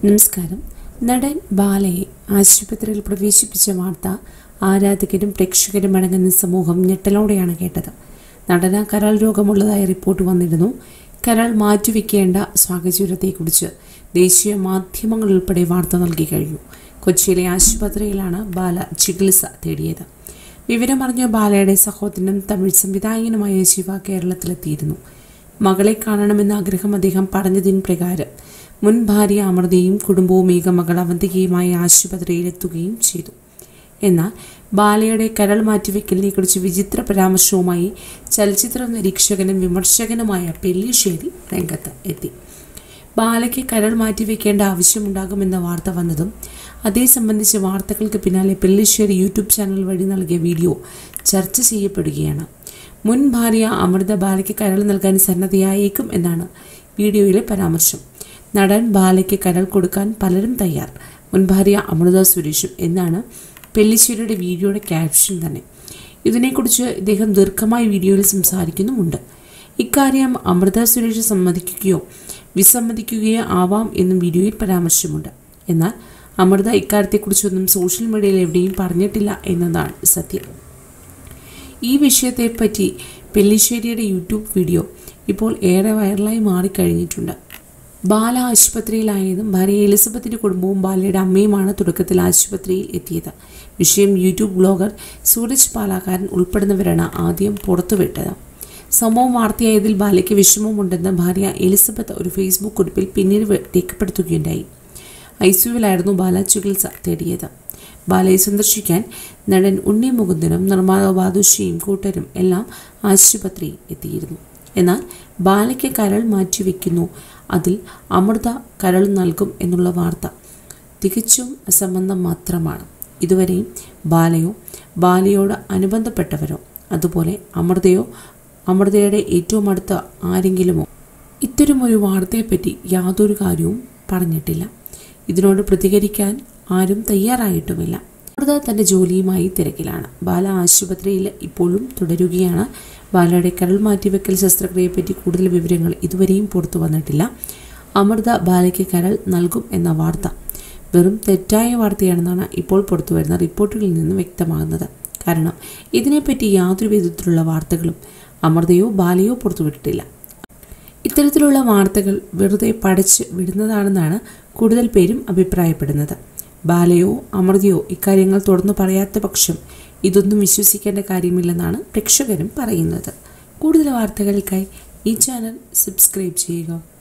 നമസ്കാരം നടൻ ബാലയെ ആശുപത്രിയിൽ പ്രവേശിപ്പിച്ച വാർത്ത ആരാധകരും പ്രേക്ഷകരും അടങ്ങുന്ന സമൂഹം ഞെട്ടലോടെയാണ് കേട്ടത് നടന കരൾ രോഗമുള്ളതായി റിപ്പോർട്ട് വന്നിരുന്നു കരൾ മാറ്റിവെക്കേണ്ട സാഹചര്യത്തെക്കുറിച്ച് ദേശീയ മാധ്യമങ്ങൾ ഉൾപ്പെടെ വാർത്ത നൽകി കഴിഞ്ഞു കൊച്ചിയിലെ ആശുപത്രിയിലാണ് ബാല ചികിത്സ തേടിയത് വിവരമറിഞ്ഞ ബാലയുടെ സഹോദരനും തമിഴ് സംവിധായകനുമായ ശിവ കേരളത്തിലെത്തിയിരുന്നു മകളെ കാണണമെന്ന ആഗ്രഹം അദ്ദേഹം പറഞ്ഞതിന് പ്രകാരം മുൻ ഭാര്യ അമൃതയും കുടുംബവും ഏകമകൾ അവന്തികയുമായി ആശുപത്രിയിലെത്തുകയും ചെയ്തു എന്നാൽ ബാലയുടെ കരൾ മാറ്റിവെക്കലിനെക്കുറിച്ച് വിചിത്ര പരാമർശവുമായി ചലച്ചിത്ര നിരീക്ഷകനും വിമർശകനുമായ പെല്ലിശ്ശേരി രംഗത്ത് എത്തി ബാലയ്ക്ക് കരൾ മാറ്റിവെക്കേണ്ട ആവശ്യമുണ്ടാകുമെന്ന വാർത്ത വന്നതും അതേ സംബന്ധിച്ച് വാർത്തകൾക്ക് പിന്നാലെ പെല്ലിശ്ശേരി യൂട്യൂബ് ചാനൽ വഴി നൽകിയ വീഡിയോ ചർച്ച ചെയ്യപ്പെടുകയാണ് മുൻ ഭാര്യ അമൃത ബാലയ്ക്ക് കരൾ നൽകാൻ സന്നദ്ധയായേക്കും എന്നാണ് വീഡിയോയിലെ പരാമർശം നടൻ ബാലയ്ക്ക് കരൾ കൊടുക്കാൻ പലരും തയ്യാർ മുൻ ഭാര്യ അമൃത സുരേഷും എന്നാണ് പെല്ലിശ്ശേരിയുടെ വീഡിയോയുടെ ക്യാപ്ഷൻ തന്നെ ഇതിനെക്കുറിച്ച് ഇദ്ദേഹം ദീർഘമായി വീഡിയോയിൽ സംസാരിക്കുന്നുമുണ്ട് ഇക്കാര്യം അമൃത സുരേഷ് സമ്മതിക്കുകയോ വിസമ്മതിക്കുകയോ ആവാം എന്നും വീഡിയോയിൽ പരാമർശമുണ്ട് എന്നാൽ അമൃത ഇക്കാര്യത്തെക്കുറിച്ചൊന്നും സോഷ്യൽ മീഡിയയിൽ എവിടെയും പറഞ്ഞിട്ടില്ല എന്നതാണ് സത്യം ഈ വിഷയത്തെപ്പറ്റി പെല്ലിശ്ശേരിയുടെ യൂട്യൂബ് വീഡിയോ ഇപ്പോൾ ഏറെ വൈറലായി മാറിക്കഴിഞ്ഞിട്ടുണ്ട് ബാല ആശുപത്രിയിലായതും ഭാര്യ എലിസബത്തിന്റെ കുടുംബവും ബാലയുടെ അമ്മയുമാണ് തുടക്കത്തിൽ ആശുപത്രിയിൽ എത്തിയത് വിഷയം യൂട്യൂബ് ബ്ലോഗർ സൂരജ് പാലാക്കാരൻ ഉൾപ്പെടുന്നവരാണ് ആദ്യം പുറത്തുവിട്ടത് സംഭവം വാർത്തയായതിൽ ബാലയ്ക്ക് വിഷമമുണ്ടെന്ന് ഭാര്യ എലിസബത്ത് ഒരു ഫേസ്ബുക്ക് കുറിപ്പിൽ പിന്നീട് രേഖപ്പെടുത്തുകയുണ്ടായി ഐസിയുവിലായിരുന്നു ബാല ചികിത്സ തേടിയത് ബാലയെ സന്ദർശിക്കാൻ നടൻ ഉണ്ണി മുകുന്ദനും നിർമ്മാതാവ് ബാദുഷിയും കൂട്ടരും എല്ലാം ആശുപത്രിയിൽ എത്തിയിരുന്നു എന്നാൽ ബാലയ്ക്ക് കരൾ മാറ്റിവെക്കുന്നു അതിൽ അമൃത കരൾ നൽകും എന്നുള്ള വാർത്ത തികച്ചും അസംബന്ധം മാത്രമാണ് ഇതുവരെയും ബാലയോ ബാലയോട് അനുബന്ധപ്പെട്ടവരോ അതുപോലെ അമൃതയോ അമൃതയുടെ ഏറ്റവും അടുത്ത ആരെങ്കിലുമോ ഇത്തരമൊരു വാർത്തയെപ്പറ്റി യാതൊരു കാര്യവും പറഞ്ഞിട്ടില്ല ഇതിനോട് പ്രതികരിക്കാൻ ആരും തയ്യാറായിട്ടുമില്ല അമൃത തൻ്റെ ജോലിയുമായി തിരക്കിലാണ് ബാല ആശുപത്രിയിൽ ഇപ്പോഴും തുടരുകയാണ് ബാലയുടെ കരൾ മാറ്റിവെക്കൽ ശസ്ത്രക്രിയയെപ്പറ്റി കൂടുതൽ വിവരങ്ങൾ ഇതുവരെയും പുറത്തു വന്നിട്ടില്ല അമൃത ബാലയ്ക്ക് കരൾ നൽകും എന്ന വാർത്ത വെറും തെറ്റായ വാർത്തയാണെന്നാണ് ഇപ്പോൾ പുറത്തുവരുന്ന റിപ്പോർട്ടുകളിൽ നിന്ന് വ്യക്തമാകുന്നത് കാരണം ഇതിനെപ്പറ്റി യാതൊരു വിധത്തിലുള്ള വാർത്തകളും അമൃതയോ ബാലയോ പുറത്തുവിട്ടിട്ടില്ല ഇത്തരത്തിലുള്ള വാർത്തകൾ വെറുതെ പടച്ച് വിടുന്നതാണെന്നാണ് കൂടുതൽ പേരും അഭിപ്രായപ്പെടുന്നത് ബാലയോ അമൃതയോ ഇക്കാര്യങ്ങൾ തുറന്നു പറയാത്ത പക്ഷം ഇതൊന്നും വിശ്വസിക്കേണ്ട കാര്യമില്ലെന്നാണ് പ്രേക്ഷകരും പറയുന്നത് കൂടുതൽ വാർത്തകൾക്കായി ഈ ചാനൽ സബ്സ്ക്രൈബ് ചെയ്യുക